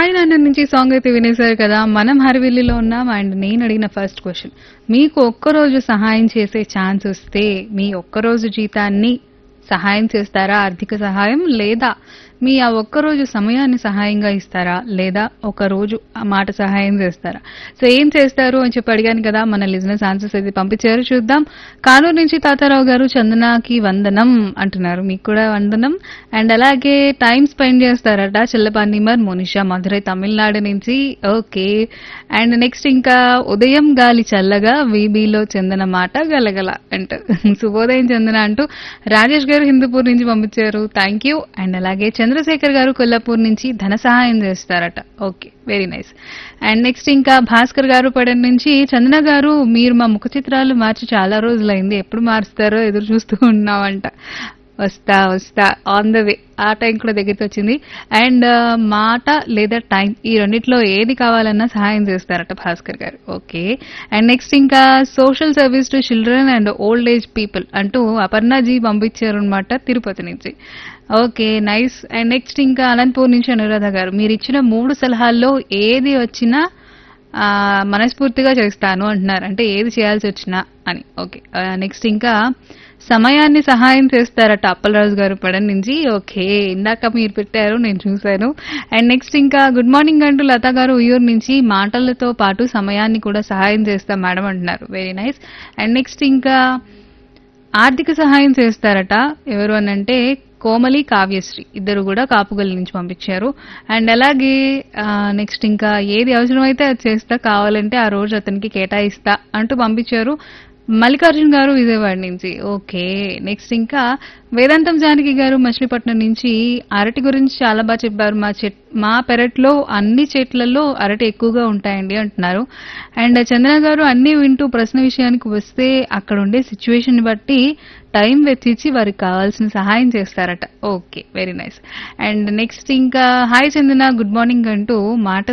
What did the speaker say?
hi నాన్న నుంచి song అయితే వినేశారు కదా మనం హరివిల్లిలో ఉన్నాం అండ్ నేను అడిగిన ఫస్ట్ క్వశ్చన్ మీకు ఒక్కరోజు సహాయం చేసే ఛాన్స్ వస్తే మీ ఒక్కరోజు జీతాన్ని సహాయం చేస్తారా ఆర్థిక సహాయం లేదా మీ ఆ ఒక్కరోజు సమయాన్ని సహాయంగా ఇస్తారా లేదా ఒక రోజు ఆ మాట సహాయం చేస్తారా సో ఏం చేస్తారు అని చెప్పి అడిగాను కదా మన లిజినెస్ ఆన్సర్స్ అయితే పంపించారు చూద్దాం కానూరు నుంచి తాతారావు గారు చందనాకి వందనం అంటున్నారు మీకు కూడా వందనం అండ్ అలాగే టైం స్పెండ్ చేస్తారట చెల్లపానిమర్ మోనిషా మధురై తమిళనాడు నుంచి ఓకే అండ్ నెక్స్ట్ ఇంకా ఉదయం గాలి చల్లగా వీబీలో చందన మాట గలగల అంటూ శుభోదయం చందన అంటూ రాజేష్ గారు హిందూపూర్ నుంచి పంపించారు థ్యాంక్ యూ అండ్ అలాగే చంద్రశేఖర్ గారు కొల్లాపూర్ నుంచి ధన సహాయం చేస్తారట okay very nice and next ఇంకా భాస్కర్ గారు పడన్ నుంచి చందన గారు మీరు మా ముఖ చిత్రాలు మార్చి చాలా రోజులైంది ఎప్పుడు మారుస్తారో ఎదురు చూస్తూ ఉన్నామంట వస్తా వస్తా ఆన్ ద వే ఆ టైం కూడా దగ్గరికి వచ్చింది అండ్ మాట లేదా టైం ఈ రెండిట్లో ఏది కావాలన్నా సహాయం చేస్తారట Bhaskar garu okay and next ఇంకా social service to children and old age people అంటూ అపర్ణాజీ పంపించారు అనమాట తిరుపతి నుంచి ఓకే నైస్ అండ్ నెక్స్ట్ ఇంకా అనంతపూర్ నుంచి అనురాధ గారు మీరు ఇచ్చిన మూడు సలహాల్లో ఏది వచ్చినా ఆ, మనస్ఫూర్తిగా చేస్తాను అంటున్నారు అంటే ఏది చేయాల్సి వచ్చినా అని ఓకే నెక్స్ట్ ఇంకా సమయాన్ని సహాయం చేస్తారట అప్పలరాజు గారు పడన్ నుంచి ఓకే ఇందాక మీరు పెట్టారు నేను చూశాను అండ్ నెక్స్ట్ ఇంకా గుడ్ మార్నింగ్ అంటూ లతా గారు ఉయ్యూరు నుంచి మాటలతో పాటు సమయాన్ని కూడా సహాయం చేస్తాం మేడం అంటున్నారు వెరీ నైస్ అండ్ నెక్స్ట్ ఇంకా ఆర్థిక సహాయం చేస్తారట ఎవరు అని అంటే కోమలి కావ్యశ్రీ ఇద్దరు కూడా కాపుగల్ నుంచి పంపించారు అండ్ అలాగే నెక్స్ట్ ఇంకా ఏది అవసరమైతే అది చేస్తా కావాలంటే ఆ రోజు అతనికి కేటాయిస్తా అంటూ పంపించారు మల్లికార్జున్ గారు విజయవాడ నుంచి ఓకే నెక్స్ట్ ఇంకా వేదాంతం జానకి గారు మచిలీపట్నం నుంచి అరటి గురించి చాలా బాగా చెప్పారు మా చెట్ మా పెరట్లో అన్ని చెట్లలో అరటి ఎక్కువగా ఉంటాయండి అంటున్నారు అండ్ చంద్ర గారు అన్ని వింటూ ప్రశ్న విషయానికి వస్తే అక్కడ ఉండే సిచ్యువేషన్ బట్టి టైం వెచ్చించి వారికి కావాల్సిన సహాయం చేస్తారట okay very nice and next ఇంకా హాయ్ చందన గుడ్ మార్నింగ్ అంటూ మాట